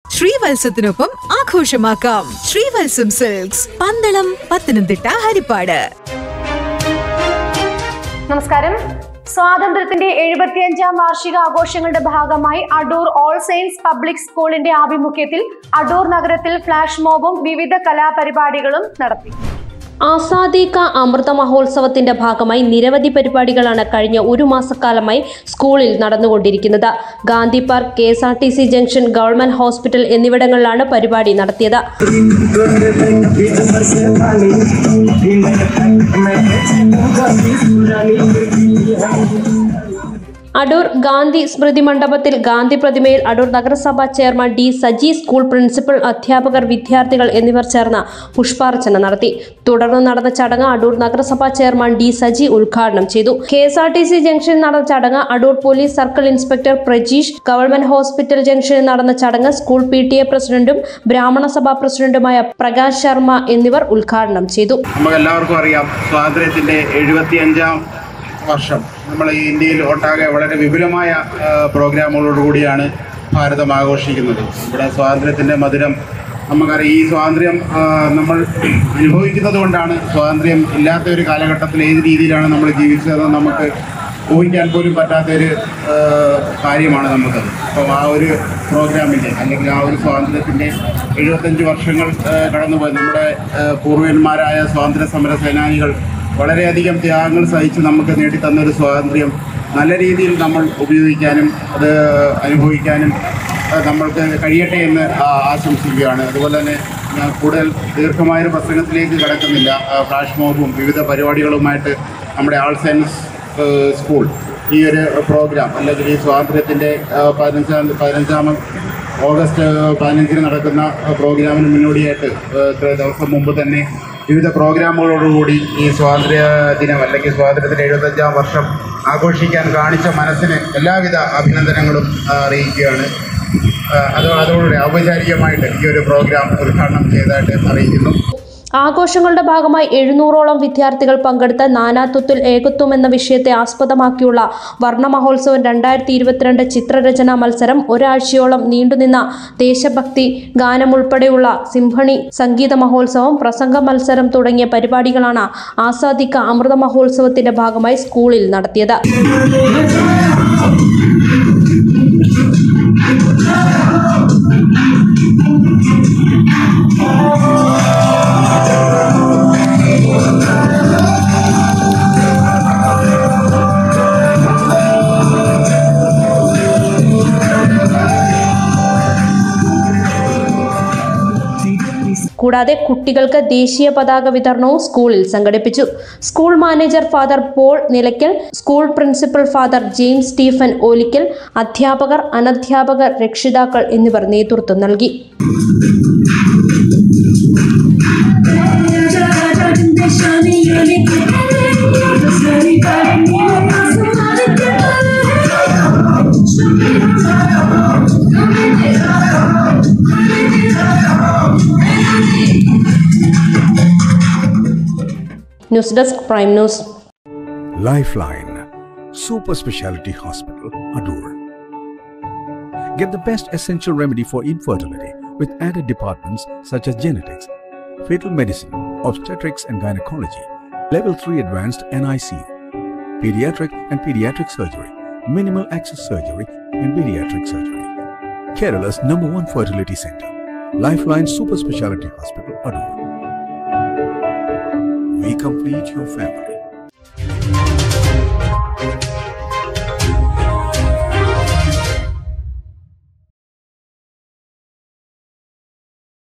ശ്രീവത്സത്തിനൊപ്പം ആഘോഷമാക്കാം ശ്രീവത്സം സിൽക്സ് പന്തളം പത്തനംതിട്ട ഹരിപ്പാട് നമസ്കാരം സ്വാതന്ത്ര്യത്തിന്റെ എഴുപത്തിയഞ്ചാം വാർഷിക ആഘോഷങ്ങളുടെ ഭാഗമായി അടൂർ ഓൾ സെയിൻസ് പബ്ലിക് സ്കൂളിന്റെ ആഭിമുഖ്യത്തിൽ അടൂർ നഗരത്തിൽ ഫ്ലാഷ് മോബും വിവിധ കലാപരിപാടികളും നടത്തി ആസാദി കാ അമൃത മഹോത്സവത്തിന്റെ ഭാഗമായി നിരവധി പരിപാടികളാണ് കഴിഞ്ഞ ഒരു മാസക്കാലമായി സ്കൂളിൽ നടന്നുകൊണ്ടിരിക്കുന്നത് Gandhi park K S R T C junction government hospital എന്നിവിടങ്ങളിലാണ് പരിപാടി നടത്തിയത് അടൂർ ഗാന്ധി സ്മൃതി മണ്ഡപത്തിൽ ഗാന്ധി പ്രതിമയിൽ അടൂർ നഗരസഭ chairman D Saji school principal അധ്യാപകർ വിദ്യാർത്ഥികൾ എന്നിവർ ചേർന്ന് പുഷ്പാർച്ചന നടത്തി തുടർന്ന് നടന്ന ചടങ്ങ് അടൂർ നഗരസഭ ചെയർമാൻ ഡി സജി ഉദ്ഘാടനം ചെയ്തു K S R T C ജംഗ്ഷനിൽ നടന്ന ചടങ്ങ് Adoor police circle inspector Prajeesh government hospital ജംഗ്ഷനിൽ നടന്ന ചടങ്ങ് സ്കൂൾ പി ടി എ പ്രസിഡന്റും ബ്രാഹ്മണ സഭാ പ്രസിഡന്റുമായ പ്രകാശ് ശർമ്മ എന്നിവർ ഉദ്ഘാടനം ചെയ്തു നമുക്ക് എല്ലാവർക്കും അറിയാം സ്വാതന്ത്ര്യത്തിൻ്റെ എഴുപത്തിയഞ്ചാം വർഷം നമ്മൾ ഈ ഇന്ത്യയിൽ ഒട്ടാകെ വളരെ വിപുലമായ ആ, പ്രോഗ്രാമുകളോടുകൂടിയാണ് ഭാരതം ആഘോഷിക്കുന്നത് ഇവിടെ സ്വാതന്ത്ര്യത്തിൻ്റെ മധുരം നമുക്കറിയാം ഈ സ്വാതന്ത്ര്യം ആ, നമ്മൾ അനുഭവിക്കുന്നത് കൊണ്ടാണ് സ്വാതന്ത്ര്യം ഇല്ലാത്ത ഒരു കാലഘട്ടത്തിൽ ഏത് രീതിയിലാണ് നമ്മൾ ജീവിച്ചതെന്ന് നമുക്ക് ഊഹിക്കാൻ പോലും പറ്റാത്തൊരു ആ, കാര്യമാണ് നമുക്കത് അപ്പം ആ ഒരു പ്രോഗ്രാമിൻ്റെ അല്ലെങ്കിൽ ആ ഒരു സ്വാതന്ത്ര്യത്തിൻ്റെ എഴുപത്തഞ്ച് വർഷങ്ങൾ ആ, കടന്നുപോയി നമ്മുടെ ആ, പൂർവ്വന്മാരായ സ്വാതന്ത്ര്യ സമര സേനാനികൾ വളരെയധികം ത്യാഗങ്ങൾ സഹിച്ച് നമുക്ക് നേടിത്തന്ന ഒരു സ്വാതന്ത്ര്യം നല്ല രീതിയിൽ നമ്മൾ ഉപയോഗിക്കാനും അത് അനുഭവിക്കാനും അത് നമ്മൾക്ക് കഴിയട്ടെ എന്ന് ആ- ആശംസിക്കുകയാണ് അതുപോലെ തന്നെ ഞാൻ കൂടുതൽ ദീർഘമായൊരു പ്രസംഗത്തിലേക്ക് കടക്കുന്നില്ല ആ, ഫ്ലാഷ് മോബും വിവിധ പരിപാടികളുമായിട്ട് നമ്മുടെ ആൾ സയൻസ് ഏഹ്, സ്കൂൾ ഈ ഒരു പ്രോഗ്രാം അല്ലെങ്കിൽ ഈ സ്വാതന്ത്ര്യത്തിൻ്റെ ഏഹ്, പതിനഞ്ചാം പതിനഞ്ചാമത് ഓഗസ്റ്റ് പതിനഞ്ചിന് നടക്കുന്ന പ്രോഗ്രാമിന് മുന്നോടിയായിട്ട് ഏഹ്, ഇത്ര ദിവസം മുമ്പ് തന്നെ വിവിധ പ്രോഗ്രാമുകളോടുകൂടി ഈ സ്വാതന്ത്ര്യ ദിനം അല്ലെങ്കിൽ സ്വാതന്ത്ര്യത്തിൻ്റെ എഴുപത്തഞ്ചാം വർഷം ആഘോഷിക്കാൻ കാണിച്ച മനസ്സിന് എല്ലാവിധ അഭിനന്ദനങ്ങളും ആ, അറിയിക്കുകയാണ് ആ, അത് അതോടുകൂടി ഔപചാരികമായിട്ട് ഈ ഒരു പ്രോഗ്രാം ഉദ്ഘാടനം ചെയ്തതായിട്ട് അറിയിക്കുന്നു ആഘോഷങ്ങളുടെ ഭാഗമായി എഴുന്നൂറോളം വിദ്യാർത്ഥികൾ പങ്കെടുത്ത നാനാത്വത്തിൽ ഏകത്വം എന്ന വിഷയത്തെ ആസ്പദമാക്കിയുള്ള വർണ്ണ മഹോത്സവം രണ്ടായിരത്തി ഇരുപത്തിരണ്ട് ചിത്രരചനാ മത്സരം ഒരാഴ്ചയോളം നീണ്ടുനിന്ന ദേശഭക്തി ഗാനം ഉൾപ്പെടെയുള്ള സിംഫണി സംഗീത മഹോത്സവം പ്രസംഗ മത്സരം തുടങ്ങിയ പരിപാടികളാണ് ആസാദിക്ക അമൃത മഹോത്സവത്തിന്റെ ഭാഗമായി സ്കൂളിൽ നടത്തിയത് കൂടാതെ കുട്ടികൾക്ക് ദേശീയ പതാക വിതരണവും സ്കൂളിൽ സംഘടിപ്പിച്ചു school manager father Paul Nilackal school principal father James Stephen Olickal അധ്യാപകർ അനധ്യാപകർ രക്ഷിതാക്കൾ എന്നിവർ നേതൃത്വം നൽകി news desk prime news Lifeline Super Speciality Hospital, Adur. Get the best essential remedy for infertility with added departments such as genetics, fetal medicine, obstetrics and gynecology, level 3 advanced NICU, pediatric and pediatric surgery, minimal access surgery and pediatric surgery. Kerala's number one fertility center, Lifeline Super Speciality Hospital, Adur. We complete your family.